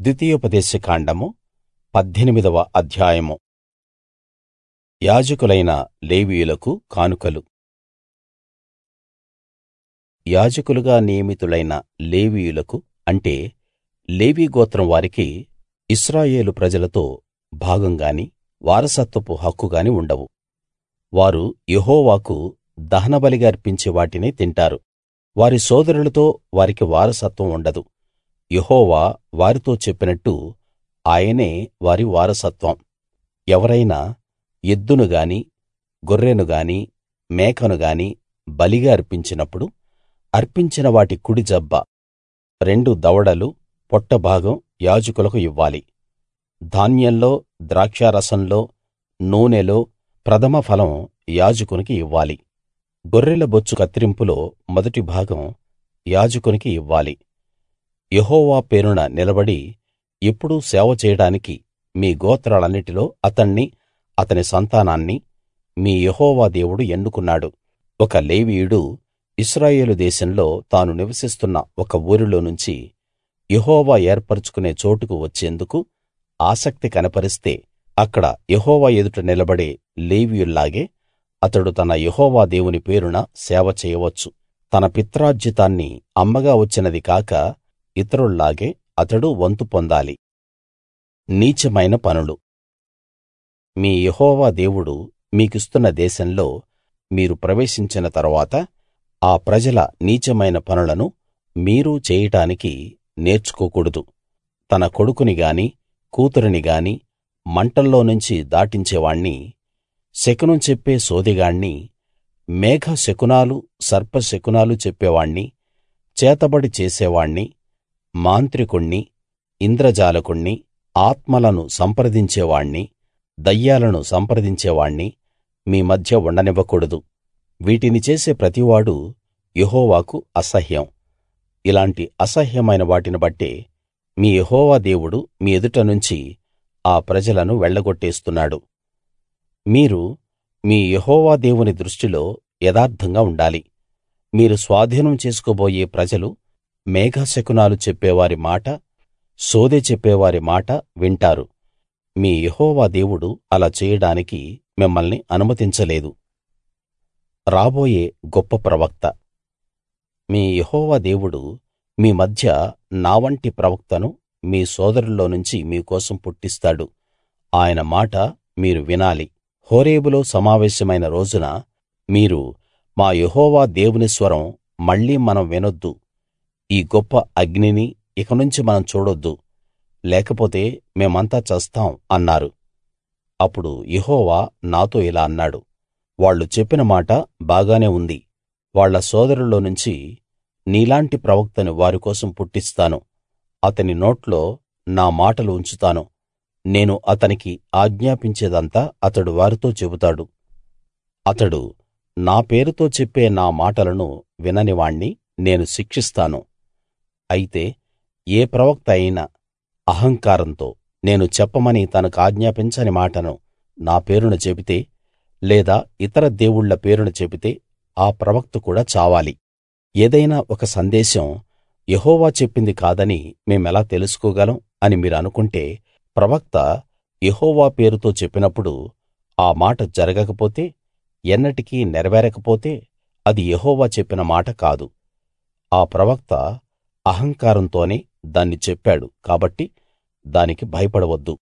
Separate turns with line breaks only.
ద్వితీయోపదేశకాండము పద్దెనిమిదవ అధ్యాయము యాజకులైన లేవీయులకు కానుకలు యాజకులుగా నియమితులైన లేవీయులకు అంటే లేవీ గోత్రం వారికి ఇశ్రాయేలు ప్రజలతో భాగం గాని వారసత్వపు హక్కు గాని ఉండవు వారు యెహోవాకు దహనబలిగా అర్పించే వాటినే తింటారు వారి సోదరులతో వారికి వారసత్వం ఉండదు యెహోవా వారితో చెప్పినట్టు ఆయనే వారి వారసత్వం ఎవరైనా ఎద్దును గాని గొర్రెను గాని మేకను గాని బలిగా అర్పించినప్పుడు అర్పించిన వాటి కుడి జబ్బ రెండు దవడలు పొట్ట భాగం యాజకులకు ఇవ్వాలి ధాన్యంలో ద్రాక్షారసంలో నూనెలో ప్రథమ ఫలం యాజకునికి ఇవ్వాలి గొర్రెల బొచ్చు కత్తిరింపులో మొదటి భాగం యాజకునికి ఇవ్వాలి యెహోవా పేరున నిలబడి ఎప్పుడూ సేవ చేయడానికి మీ గోత్రాలన్నిటిలో అతణ్ణి అతని సంతానాన్ని మీ యెహోవా దేవుడు ఎన్నుకున్నాడు ఒక లేవీయుడు ఇశ్రాయేలు దేశంలో తాను నివసిస్తున్న ఒక ఊరిలో నుంచి యెహోవా ఏర్పరచుకునే చోటుకు వచ్చేందుకు ఆసక్తి కనపరిస్తే అక్కడ యెహోవా ఎదుట నిలబడే లేవీయుల్లాగే అతడు తన యెహోవా దేవుని పేరున సేవ చేయవచ్చు తన పిత్రార్జితాన్ని అమ్మగా వచ్చినది కాక ఇతరుల్లాగే అతడు వంతు పొందాలి నీచమైన పనులు మీ యెహోవా దేవుడు మీకిస్తున్న దేశంలో మీరు ప్రవేశించిన తరువాత ఆ ప్రజల నీచమైన పనులను మీరు చేయడానికి నేర్చుకోకూడదు తన కొడుకుని గాని కూతురిని గాని మంటల్లోనుంచి దాటించేవాణ్ణి శకునం చెప్పే సోదెగాణ్ణి మేఘ శకునాలు సర్ప శకునాలు చెప్పేవాణ్ణి చేతబడి చేసేవాణ్ణి మాంత్రికుణ్ణి ఇంద్రజాలకుణ్ణి ఆత్మలను సంప్రదించేవాణ్ణి దయ్యాలను సంప్రదించేవాణ్ణి మీ మధ్య ఉండనివ్వకూడదు వీటిని చేసే ప్రతివాడూ యెహోవాకు అసహ్యం ఇలాంటి అసహ్యమైన వాటిని బట్టే మీ యెహోవా దేవుడు మీ ఎదుట నుంచి ఆ ప్రజలను వెళ్ళగొట్టేస్తున్నాడు మీరు మీ యెహోవా దేవుని దృష్టిలో యథార్థంగా ఉండాలి మీరు స్వాధీనం చేసుకోబోయే ప్రజలు మేఘశకునాలు చెప్పేవారి మాట సోదె చెప్పేవారి మాట వింటారు మీ యెహోవా దేవుడు అలా చేయడానికి మిమ్మల్ని అనుమతించలేదు రాబోయే గొప్ప ప్రవక్త మీ యెహోవా దేవుడు మీ మధ్య నా వంటి ప్రవక్తను మీ సోదరుల్లోనుంచి మీకోసం పుట్టిస్తాడు ఆయన మాట మీరు వినాలి హోరేబులో సమావేశమైన రోజున మీరు మా యెహోవా దేవుని స్వరం మళ్ళీ మనం వినొద్దు ఈ గొప్ప అగ్నిని ఇకనుంచి మనం చూడొద్దు లేకపోతే మేమంతా చస్తాం అన్నారు అప్పుడు యెహోవా నాతో ఇలా అన్నాడు వాళ్ళు చెప్పిన మాట బాగానే ఉంది వాళ్ళ సోదరుల్లోనుంచి నీలాంటి ప్రవక్తను వారి కోసం పుట్టిస్తాను అతని నోట్లో నా మాటలు ఉంచుతాను నేను అతనికి ఆజ్ఞాపించేదంతా అతడు వారితో చెబుతాడు అతడు నా పేరుతో చెప్పే నా మాటలను వినని వాణ్ణి నేను శిక్షిస్తాను అయితే ఏ ప్రవక్త అయినా అహంకారంతో నేను చెప్పమని తనకాజ్ఞాపించని మాటను నా పేరున చెబితే లేదా ఇతర దేవుళ్ళ పేరున చెబితే ఆ ప్రవక్త కూడా చావాలి ఏదైనా ఒక సందేశం యెహోవా చెప్పింది కాదని మేమెలా తెలుసుకోగలం అని మీరనుకుంటే ప్రవక్త యెహోవా పేరుతో చెప్పినప్పుడు ఆ మాట జరగకపోతే ఎన్నటికీ నెరవేరకపోతే అది యెహోవా చెప్పిన మాట కాదు ఆ ప్రవక్త అహంకారంతోనే దాన్ని చెప్పాడు కాబట్టి దానికి భయపడవద్దు